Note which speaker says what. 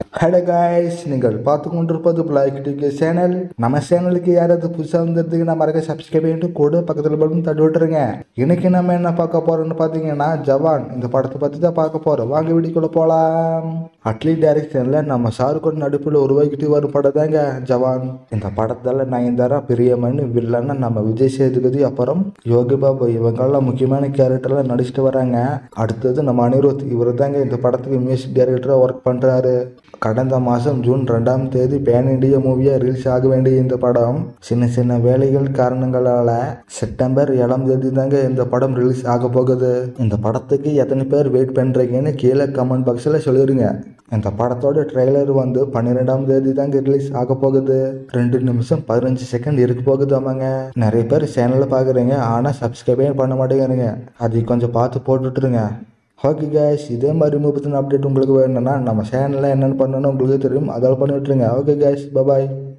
Speaker 1: hello guys நீங்கள் பார்த்து கொண்டிருப்பது பிளாக் டிவி சேனல் நம்ம சேனலுக்கு யாராவது புதுசாக வந்திருந்தீங்க நம்ம மறக்க சப்ஸ்கிரைப் பண்ணிட்டு கூட பக்கத்தில் பட்டன் தட்டி விட்டுருங்க இன்னைக்கு நம்ம என்ன பார்க்க போறோம்னு பார்த்தீங்கன்னா ஜவான் இந்த படத்தை பற்றி தான் பார்க்க போறோம் வாங்க வீடியோக்குள்ள போகலாம் அட்லி டைரக்ஷனில் நம்ம ஷாருக்கான் நடிப்பில் உருவாக்கிட்டு வரும் படம் தாங்க ஜவான் இந்த படத்தில் நயன்தாரா பிரியமன் வில்லன்னா நம்ம விஜய் சேதுபதி அப்புறம் யோகி பாபு இவங்கெல்லாம் முக்கியமான கேரக்டர்ல நடிச்சிட்டு வராங்க அடுத்தது நம்ம அனிருத் இவர் தாங்க இந்த படத்துக்கு மியூசிக் டைரக்டராக ஒர்க் பண்ணுறாரு கடந்த மாதம் ஜூன் ரெண்டாம் தேதி பேன் இண்டியா மூவியாக ரிலீஸ் ஆக வேண்டிய இந்த படம் சின்ன சின்ன வேலைகள் காரணங்களால் செப்டம்பர் ஏழாம் தேதி தாங்க இந்த படம் ரிலீஸ் ஆக போகுது இந்த படத்துக்கு எத்தனை பேர் வெயிட் பண்ணுறீங்கன்னு கீழே கமெண்ட் பாக்ஸில் சொல்லிடுங்க இந்த படத்தோட ட்ரெய்லர் வந்து பன்னிரெண்டாம் தேதி தாங்க ரிலீஸ் ஆக போகுது ரெண்டு நிமிஷம் பதினஞ்சு செகண்ட் இருக்க போகுது ஆமாங்க நிறைய பேர் சேனலில் பார்க்குறீங்க ஆனால் சப்ஸ்கிரைபே பண்ண மாட்டேங்கிறீங்க அதை கொஞ்சம் பார்த்து போட்டுட்ருங்க ஓகே கேஷ் இதே மாதிரி முப்பத்தின அப்டேட் உங்களுக்கு வேணும்னா நம்ம சேனலில் என்னென்ன பண்ணணும் உங்களுக்கு தெரியும் அதெல்லாம் பண்ணி விட்டுருங்க ஓகே கேஷ் பபாய்